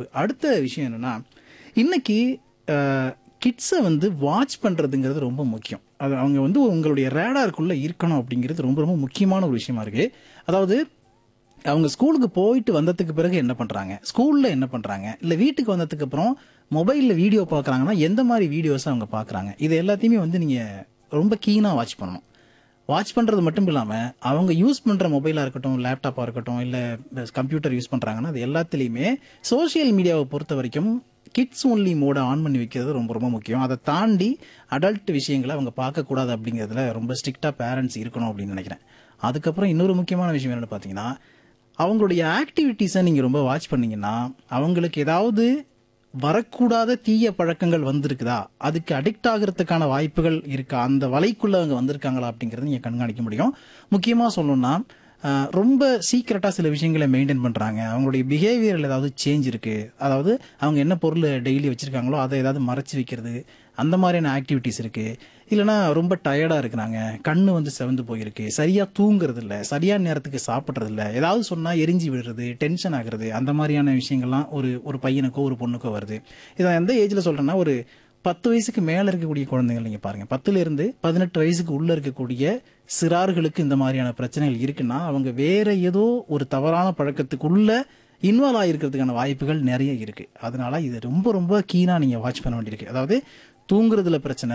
தப்பு அடுத்த விஷயம் என்னன்னா இன்னைக்கு கிட்ஸை வந்து வாட்ச் பண்ணுறதுங்கிறது ரொம்ப முக்கியம் அது அவங்க வந்து உங்களுடைய ரேடாருக்குள்ளே இருக்கணும் அப்படிங்கிறது ரொம்ப ரொம்ப முக்கியமான ஒரு விஷயமா இருக்கு அதாவது அவங்க ஸ்கூலுக்கு போயிட்டு வந்ததுக்கு பிறகு என்ன பண்றாங்க ஸ்கூல்ல என்ன பண்றாங்க இல்ல வீட்டுக்கு வந்ததுக்கு அப்புறம் மொபைல்ல வீடியோ பார்க்கறாங்கன்னா எந்த மாதிரி வீடியோஸ் அவங்க பார்க்கறாங்க இது எல்லாத்தையுமே வந்து நீங்க ரொம்ப கீனா வாட்ச் பண்ணணும் வாட்ச் பண்றது மட்டும் இல்லாம அவங்க யூஸ் பண்ற மொபைலா இருக்கட்டும் லேப்டாப்பா இருக்கட்டும் இல்ல கம்ப்யூட்டர் யூஸ் பண்றாங்கன்னா அது எல்லாத்துலயுமே சோஷியல் மீடியாவை பொறுத்த வரைக்கும் கிட்ஸ் ஒன்லி மோட ஆன் பண்ணி வைக்கிறது ரொம்ப ரொம்ப முக்கியம் அதை தாண்டி அடல்ட் விஷயங்களை அவங்க பார்க்கக்கூடாது அப்படிங்கிறதுல ரொம்ப ஸ்ட்ரிக்டா பேரண்ட்ஸ் இருக்கணும் அப்படின்னு நினைக்கிறேன் அதுக்கப்புறம் இன்னொரு முக்கியமான விஷயம் என்னன்னு பார்த்தீங்கன்னா அவங்களுடைய ஆக்டிவிட்டீஸை நீங்கள் ரொம்ப வாட்ச் பண்ணீங்கன்னா அவங்களுக்கு ஏதாவது வரக்கூடாத தீய பழக்கங்கள் வந்திருக்குதா அதுக்கு அடிக்ட் ஆகிறதுக்கான வாய்ப்புகள் இருக்கா அந்த வலைக்குள்ள அவங்க வந்திருக்காங்களா அப்படிங்கறத நீங்க கண்காணிக்க முடியும் முக்கியமா சொல்லணும்னா ஆஹ், ரொம்ப சீக்கிரட்டா சில விஷயங்களை மெயின்டைன் பண்றாங்க அவங்களுடைய பிஹேவியரில் ஏதாவது சேஞ்ச் இருக்கு அதாவது அவங்க என்ன பொருள் டெய்லி வச்சிருக்காங்களோ அதை ஏதாவது மறைச்சு வைக்கிறது அந்த மாதிரியான ஆக்டிவிட்டிஸ் இருக்கு இல்லைன்னா ரொம்ப டயர்டா இருக்கிறாங்க கண்ணு வந்து செவந்து போயிருக்கு சரியா தூங்குறது இல்ல சரியான நேரத்துக்கு சாப்பிட்றது இல்ல ஏதாவது சொன்னா எரிஞ்சு விடுறது டென்ஷன் ஆகுறது அந்த மாதிரியான விஷயங்கள்லாம் ஒரு ஒரு பையனுக்கோ ஒரு பொண்ணுக்கோ வருது இதை எந்த ஏஜ்ல சொல்றேன்னா ஒரு பத்து வயசுக்கு மேல இருக்கக்கூடிய குழந்தைகள் நீங்க பாருங்க பத்துல இருந்து பதினெட்டு வயசுக்கு உள்ள இருக்கக்கூடிய சிறார்களுக்கு இந்த மாதிரியான பிரச்சனைகள் இருக்குன்னா அவங்க வேற ஏதோ ஒரு தவறான பழக்கத்துக்குள்ள இன்வால்வ் ஆகிருக்கிறதுக்கான வாய்ப்புகள் நிறைய இருக்கு அதனால இது ரொம்ப ரொம்ப கீனா நீங்க வாட்ச் பண்ண வேண்டியிருக்கு அதாவது தூங்குறதுல பிரச்சனை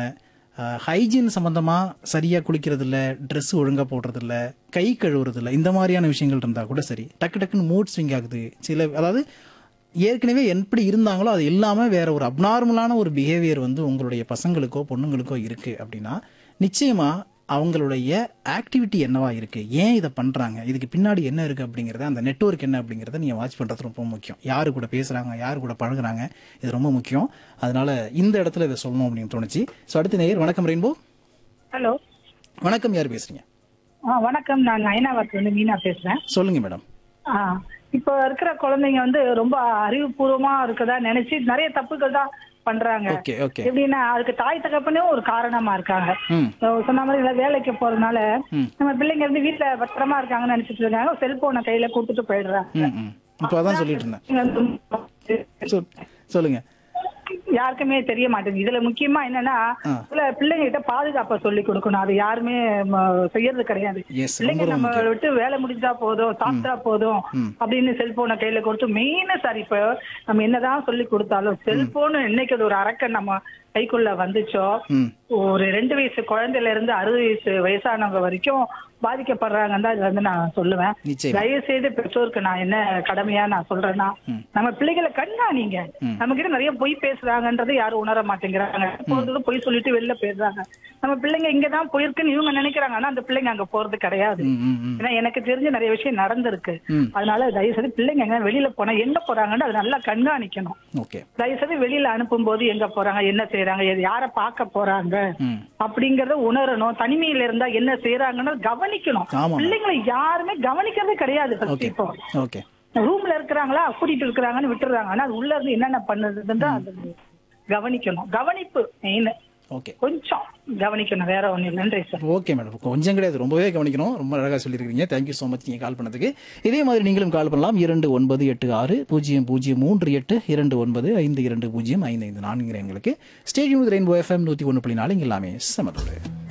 ஹைஜீன் சம்பந்தமா சரியா குளிக்கிறது இல்ல ட்ரெஸ் ஒழுங்கா போடுறது இல்ல கை கழுவுறது இல்ல இந்த மாதிரியான விஷயங்கள் இருந்தா கூட சரி டக்கு டக்குன்னு மூட் ஸ்விங் ஆகுது சில அதாவது ஏற்கனவே எப்படி இருந்தாங்களோ அது இல்லாம வேற ஒரு அப்நார்மலான ஒரு பிஹேவியர் வந்து உங்களுடைய பசங்களுக்கோ பொண்ணுங்களுக்கோ இருக்கு அப்படின்னா நிச்சயமா அவங்களுடைய ஆக்டிவிட்டி என்னவா இருக்கு ஏன் இதை பண்றாங்க இதுக்கு பின்னாடி என்ன இருக்கு அப்படிங்கறத அந்த நெட்வொர்க் என்ன அப்படிங்கறத நீங்க வாட்ச் பண்றது ரொம்ப முக்கியம் யாரு கூட பேசுறாங்க யாரு கூட பழகுறாங்க இது ரொம்ப முக்கியம் அதனால இந்த இடத்துல இதை சொல்லணும் அப்படின்னு தோணுச்சு ஸோ அடுத்த நேயர் வணக்கம் ரெயின்போ ஹலோ வணக்கம் யார் பேசுறீங்க ஆ வணக்கம் நான் அயனாவரத்துல இருந்து மீனா பேசுறேன் சொல்லுங்க மேடம் ஆ இப்போ இருக்கிற குழந்தைங்க வந்து ரொம்ப அறிவுபூர்வமா இருக்கதா நினைச்சு நிறைய தப்புகள் தான் பண்றாங்க ஓகே ஓகே எப்படின்னா அதுக்கு தாய் தகப்பனே ஒரு காரணமா இருக்காங்க ம் So, சொன்ன மாதிரி இல்ல வேலைக்கு போறதுனால ம். நம்ம பிள்ளைங்க வந்து வீட்டுல பத்திரமா இருக்காங்கன்னு நினைச்சிட்டு இருக்காங்க செல்போனை கையில கொடுத்துட்டு போயிடுறாங்க ம் ம் இப்போ அதான் சொல்லிட்டு இருந்தேன் சொல் சொல்லுங்க யாருக்குமே தெரிய மாட்டேங்குது இதுல முக்கியமா என்னன்னா ஆ. சில பிள்ளைங்க கிட்ட பாதுகாப்பை சொல்லி கொடுக்கணும் அது யாருமே ம, செய்யறது கிடையாது எஸ் பிள்ளைங்க ரொம்ப ரொம்ப நம்ம முக்கியம் விட்டு வேலை முடிஞ்சா போதும் சாப்பிட்டா போதும் ம். அப்படின்னு செல்போனை கையில கொடுத்து மெயின் சார் இப்ப நம்ம என்னதான் சொல்லி கொடுத்தாலும் செல்போன் என்னைக்கு அது ஒரு அரக்கன் நம்ம கைக்குள்ள வந்துச்சோ ம் ஒரு ரெண்டு வயசு குழந்தையில இருந்து அறுபது வயசு வயசானவங்க வரைக்கும் பாதிக்கப்படுறாங்கன்னு தான் இதுல வந்து நான் சொல்லுவேன் நிச்சயம் தயவு செய்து பெற்றோருக்கு நான் என்ன கடமையா நான் சொல்றேன்னா ம். நம்ம பிள்ளைகளை கண்ணாணிங்க ம். நம்ம கிட்ட நிறைய பொய் பேசுறாங்கன்றது யாரும் உணர மாட்டேங்கிறாங்க போறது பொய் சொல்லிட்டு வெளில போயிடுறாங்க நம்ம பிள்ளைங்க இங்கதான் போயிருக்குன்னு இவங்க நினைக்கிறாங்க ஆனா அந்த பிள்ளைங்க அங்க போறது கிடையாது ம் ம் ம் ஏன்னா எனக்கு தெரிஞ்ச நிறைய விஷயம் நடந்திருக்கு ம் அதனால தயவு செய்து பிள்ளைங்க எங்க வெளியில போனா எங்க போறாங்கன்னு அதை நல்லா கண்காணிக்கணும் ஓகே தயவு செய்து வெளியில அனுப்பும் போது எங்க போறாங்க என்ன செய்யறாங்க எது யார பார்க்க போறாங்க ம் அப்படிங்கறத உணரணும் தனிமையில இருந்தா என்ன செய்யறாங்கன்னு கவனிக்கணும் ஆமா பிள்ளைங்களை யாருமே கவனிக்கிறதே கிடையாது first ஓகே இப்போ ஓகே ரூம்ல இருக்கிறாங்களா கூட்டிட்டு இருக்கிறாங்கன்னு விட்டுறாங்க ஆனா அது உள்ள இருந்து என்னென்ன பண்ணுறதுன்னு அது கவனிக்கணும் கவனிப்பு மெயின் ஓகே கொஞ்சம் கவனிக்கணும் வேற ஒண்ணு இல்லை நன்றி சார் ஓகே மேடம் கொஞ்சம் கிடையாது ரொம்பவே கவனிக்கணும் ரொம்ப அழகாக சொல்லியிருக்கீங்க தேங்க்யூ ஸோ மச் நீங்கள் கால் பண்ணதுக்கு இதே மாதிரி நீங்களும் கால் பண்ணலாம் இரண்டு ஒன்பது எட்டு ஆறு பூஜ்ஜியம் பூஜ்ஜியம் மூன்று எட்டு இரண்டு ஒன்பது ஐந்து இரண்டு பூஜ்ஜியம் ஐந்து ஐந்து நான்கு எங்களுக்கு ஸ்டேடியம் ரெயின்போ எஃப்எம் நூற்றி ஒன்று புள்ளி நாலு இங்க எல்லாமே சமதோடு